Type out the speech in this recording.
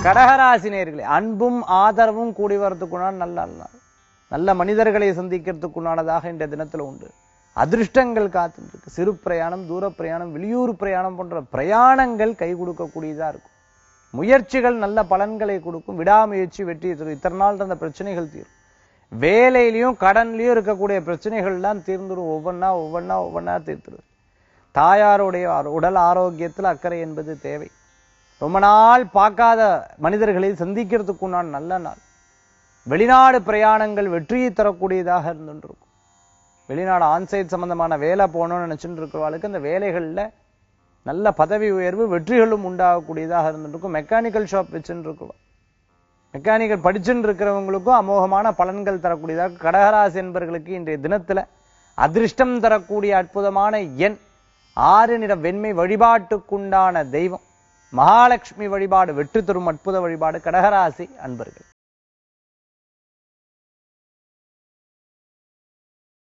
கடகராசி நேயர்களே அன்பும் ஆதரவும் கூடி வரதுக்குண்டான நல்ல நாள் நல்ல மனிதர்களை சந்திக்கிறதுக்குண்டானதாக இந்த தினத்துல உண்டு அதிர்ஷ்டங்கள் காத்துருக்கு சிறு பிரயாணம் தூர பிரயாணம் வெளியூர் பிரயாணம் போன்ற பிரயாணங்கள் கை கொடுக்கக்கூடியதா இருக்கும் முயற்சிகள் நல்ல பலன்களை கொடுக்கும் விடாமுயற்சி வெற்றி தரும் இத்தனை நாள் இருந்த பிரச்சனைகள் தீரும் வேலையிலயும் கடன்லயும் இருக்கக்கூடிய பிரச்சனைகள் எல்லாம் தீர்ந்துடும் ஒவ்வொன்னா ஒவ்வொன்னா ஒவ்வொன்னா தீர்த்துடும் தாயாருடைய ஆரோ- உடல் ஆரோக்கியத்தில் அக்கறை என்பது தேவை ரொம்ப நாள் பார்க்காத மனிதர்களை சந்திக்கிறதுக்குண்டான நல்ல நாள் வெளிநாடு பிரயாணங்கள் வெற்றியை தரக்கூடியதாக இருந்துருக்கும் வெளிநாடு ஆன்சைட் சம்பந்தமான வேலை போகணும்னு நினைச்சுட்டு இருக்கிறவங்களுக்கு அந்த வேலைகள்ல நல்ல பதவி உயர்வு வெற்றிகளும் உண்டாகக்கூடியதாக இருந்துருக்கும் மெக்கானிக்கல் ஷாப் வச்சுட்டு இருக்கிறோம் மெக்கானிக்கல் படிச்சுட்டு இருக்கிறவங்களுக்கும் அமோகமான பலன்கள் தரக்கூடியதாக கடகராசி என்பவர்களுக்கு இன்றைய தினத்துல அதிர்ஷ்டம் தரக்கூடிய அற்புதமான எண் ஆறு நிற வெண்மை வழிபாட்டுக்குண்டான தெய்வம் மகாலட்சுமி வழிபாடு வெற்றி தரும் அற்புத வழிபாடு கடகராசி அன்பர்கள்